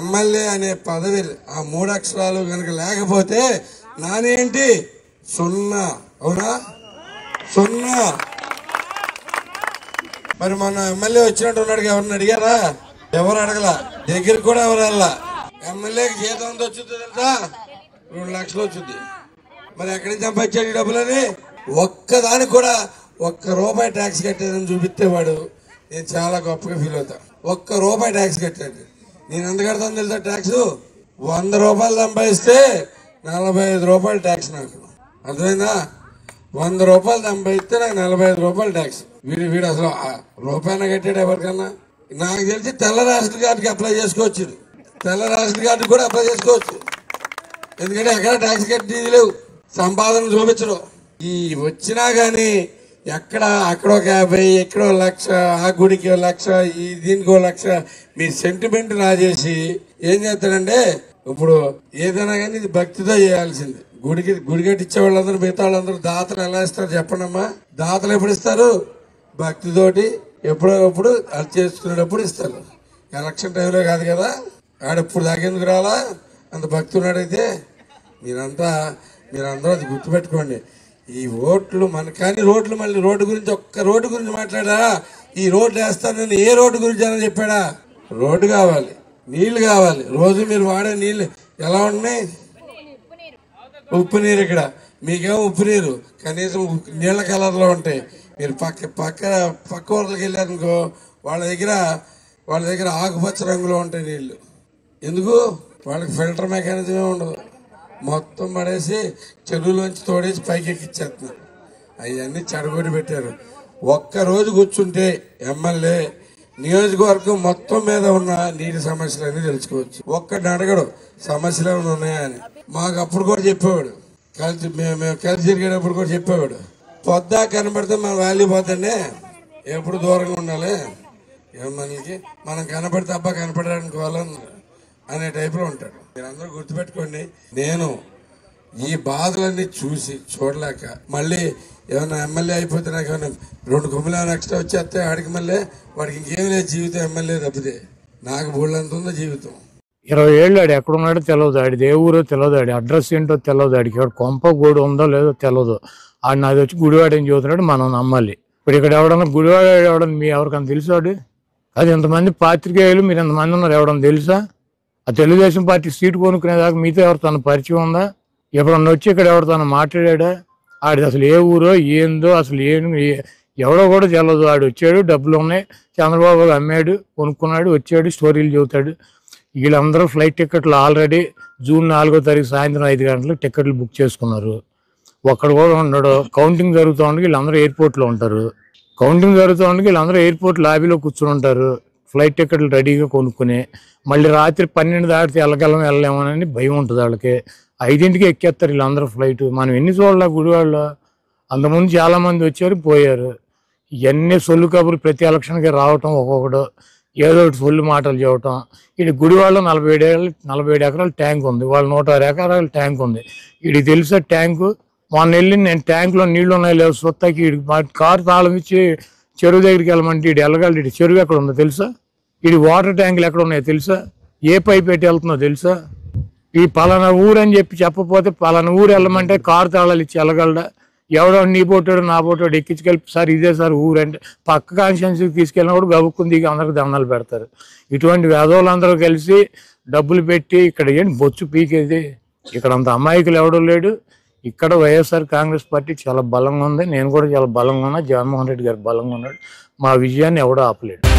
MLA అనే పదవి ఆ మూడు అక్షరాలు కనుక లేకపోతే నానేంటి సున్నా అవునా సున్నా మరి మన ఎమ్మెల్యే వచ్చినట్టు ఉన్నాడు ఎవరిని అడిగారా ఎవరు అడగల దగ్గర కూడా ఎవరు వెళ్ళా ఎమ్మెల్యేకి జీతం ఎంత వచ్చిందో తెలుసా రెండు లక్షలు వచ్చింది మరి ఎక్కడి నుంచి సంపాదించాడు ఈ డబ్బులని ఒక్కదానికి కూడా ఒక్క రూపాయి ట్యాక్స్ కట్టేదని చూపిస్తే వాడు నేను చాలా గొప్పగా ఫీల్ అవుతా ఒక్క రూపాయి ట్యాక్స్ కట్టాడు నేను ఎంత కడతాను తెలుసా ట్యాక్స్ వంద రూపాయలు సంపాదిస్తే నలభై ఐదు రూపాయలు ట్యాక్స్ నాకు అర్థమైందా వంద రూపాయలు సంపాదిస్తే నాకు నలభై ఐదు రూపాయలు ట్యాక్స్ వీడు వీడు అసలు ఆ రూపాయన కట్టాడు ఎవరికన్నా నాకు తెలిసి తెల్ల రేషన్ కార్డుకి అప్లై చేసుకోవచ్చు వీడు. తెల్ల రేషన్ కార్డు కూడా అప్లై చేసుకోవచ్చు ఎందుకంటే ఎక్కడ ట్యాక్స్ కట్టేది లేవు సంపాదన చూపించరు ఈ వచ్చినా గానీ ఎక్కడ అక్కడ ఒక యాభై ఇక్కడ ఒక లక్ష ఆ గుడికి ఒక లక్ష ఈ దీనికి ఒక లక్ష మీ సెంటిమెంట్ రాజేసి ఏం చేస్తాడంటే ఇప్పుడు ఏదైనా కానీ ఇది భక్తితో చేయాల్సింది గుడికి గుడి కట్టించే వాళ్ళందరూ మిగతా వాళ్ళందరూ దాతలు ఎలా ఇస్తారు చెప్పండమ్మా దాతలు ఎప్పుడు ఇస్తారు భక్తితోటి ఎప్పుడో అప్పుడు అది చేసుకునేటప్పుడు ఇస్తారు ఎలక్షన్ టైంలో కాదు కదా ఆడెప్పుడు దాకేందుకు రాలా అంత భక్తి ఉన్నాడైతే మీరంతా మీరందరూ అది గుర్తుపెట్టుకోండి ఈ ఓట్లు మన కానీ రోడ్లు మళ్ళీ రోడ్డు గురించి ఒక్క రోడ్డు గురించి మాట్లాడా ఈ రోడ్డు వేస్తానని ఏ రోడ్డు గురించి అని చెప్పాడా రోడ్డు కావాలి నీళ్లు కావాలి రోజు మీరు వాడే నీళ్లు ఎలా ఉన్నాయి ఉప్పు నీరు ఇక్కడ మీకేమో ఉప్పు నీరు కనీసం ఉప్పు- నీళ్ళ కలర్లో ఉంటాయి మీరు పక్క పక్క పక్క ఊర్లకు వెళ్ళారనుకో వాళ్ళ దగ్గర వాళ్ళ దగ్గర ఆకుపచ్చ రంగులో ఉంటాయి నీళ్లు ఎందుకు వాళ్ళకి ఫిల్టర్ మెకానిజమే ఉండదు మొత్తం పడేసి చెరువులోంచి తోడేసి పైకి ఎక్కిచ్చేస్తున్నారు అవన్నీ చెడగొట్టి పెట్టారు ఒక్క రోజు కూర్చుంటే ఎమ్మెల్యే నియోజకవర్గం మొత్తం మీద ఉన్న నీటి సమస్యలన్నీ తెలుసుకోవచ్చు ఒక్కడిని అడగడు సమస్యలు ఏమైనా ఉన్నాయా అని మాకు అప్పుడు కూడా చెప్పేవాడు కలిసి మేము మేము కలిసి తిరిగేటప్పుడు కూడా చెప్పేవాడు పొద్దా కనబడితే మన వాల్యూ పోతుండే ఎప్పుడు దూరంగా ఉండాలి ఏం మనకి మనం కనపడితే అబ్బా కనపడడానికి వాళ్ళని అనే టైప్లో ఉంటాడు మీరందరూ గుర్తుపెట్టుకోండి నేను ఈ బాధలన్నీ చూసి చూడలేక మళ్ళీ ఏమైనా ఎమ్మెల్యే అయిపోతే నాకు ఏమైనా రెండు కొమ్ములు ఏమైనా ఎక్స్ట్రా వచ్చేస్తే ఆడికి మళ్ళీ వాడికి ఇంకేం లేదు జీవితం ఎమ్మెల్యే తప్పితే నాకు బోళ్ళంత ఉందో జీవితం ఇరవై ఏళ్ళు ఆడు ఎక్కడున్నాడో తెలియదు ఆడిది ఏ ఊరో తెలియదు ఆడి అడ్రస్ ఏంటో తెలియదు ఆడికి ఇక్కడ కొంప గూడు ఉందో లేదో తెలియదు ఆడు నాది వచ్చి గుడివాడ ఏం చదువుతున్నాడు మనం నమ్మాలి ఇప్పుడు ఇక్కడ ఎవడన్నా గుడివాడ ఎవడన్నా మీ ఎవరికన్నా తెలుసు వాడు అది ఇంతమంది పాత్రికేయులు మీరు ఇంతమంది ఉన్నారు ఎవడన్నా తెలుసా ఆ తెలుగుదేశం పార్టీ సీటు కొనుక్కునేదాకా మీతో ఎవరితో పరిచయం ఉందా ఎప్పుడన్నా వచ్చి ఇక్కడ ఎవరితో మాట్లాడా ఆడిది అసలు ఏ ఊరో ఏందో అసలు ఏం ఏ- ఎవడో కూడా తెలియదు ఆడు వచ్చాడు డబ్బులు ఉన్నాయి చంద్రబాబు అమ్మాడు కొనుక్కున్నాడు వచ్చాడు స్టోరీలు చెబుతాడు వీళ్ళందరూ ఫ్లైట్ టికెట్లు ఆల్రెడీ జూన్ నాలుగో తారీఖు సాయంత్రం ఐదు గంటలకు టికెట్లు బుక్ చేసుకున్నారు ఒక్కడు కూడా ఉండడు కౌంటింగ్ జరుగుతూ ఉండగా వీళ్ళందరూ ఎయిర్పోర్ట్లో ఉంటారు కౌంటింగ్ జరుగుతూ ఉండగా వీళ్ళందరూ ఎయిర్పోర్ట్ లాబీలో కూర్చుని ఉంటారు ఫ్లైట్ టికెట్లు రెడీగా కొనుక్కుని మళ్ళీ రాత్రి పన్నెండు దాటితే వెళ్ళగలం వెళ్ళలేమోనని భయం ఉంటుంది వాళ్ళకి ఐదింటికి ఎక్కేస్తారు వీళ్ళందరూ ఫ్లైట్ మనం ఎన్ని చూడాల గుడివాళ్ళు అంతకుముందు చాలా మంది వచ్చారు పోయారు ఇవన్నీ సొల్లు కబుర్లు ప్రతి ఎలక్షన్కి రావటం ఒక్కొక్కడు ఏదో ఒకటి సొల్లు మాటలు చెప్పటం ఇది గుడివాళ్ళ నలభై ఏడు ఏళ్ళు నలభై ఏడు ఎకరాల ట్యాంక్ ఉంది వాళ్ళ నూట ఆరు ఎకరాల ట్యాంక్ ఉంది ఇది తెలుసా ట్యాంకు మొన్న వెళ్ళి నేను ట్యాంకులో నీళ్లు ఉన్నాయి లేవు సొత్తకి ఈడికి మా కారు తాళం ఇచ్చి చెరువు దగ్గరికి వెళ్ళమంటే ఇటు వెళ్ళగలడు ఇటు చెరువు ఎక్కడ ఉందో తెలుసా ఇది వాటర్ ట్యాంకులు ఎక్కడ ఉన్నాయో తెలుసా ఏ పైప్ పెట్టి వెళ్తుందో తెలుసా ఈ పలానా ఊరు అని చెప్పి చెప్పపోతే పలానా ఊరు వెళ్ళమంటే కారు తాళాలు ఇచ్చి వెళ్ళగలడా ఎవడో నీ పోటాడు నా పోటాడు ఎక్కించుకెళ్ళి సార్ ఇదే సార్ ఊరు అంటే పక్క కాన్షియన్స్కి తీసుకెళ్ళినా కూడా గబుక్కుని దిగి అందరికి దండాలు పెడతారు ఇటువంటి వేదవులందరూ కలిసి డబ్బులు పెట్టి ఇక్కడ ఏంటి బొచ్చు పీకేది ఇక్కడ అంత అమాయకులు ఎవడూ లేడు ఇక్కడ వైఎస్ఆర్ కాంగ్రెస్ పార్టీ చాలా బలంగా ఉంది నేను కూడా చాలా బలంగా ఉన్నా జగన్మోహన్ రెడ్డి గారు బలంగా ఉన్నాడు మా విజయాన్ని ఎవడో ఆపలేడు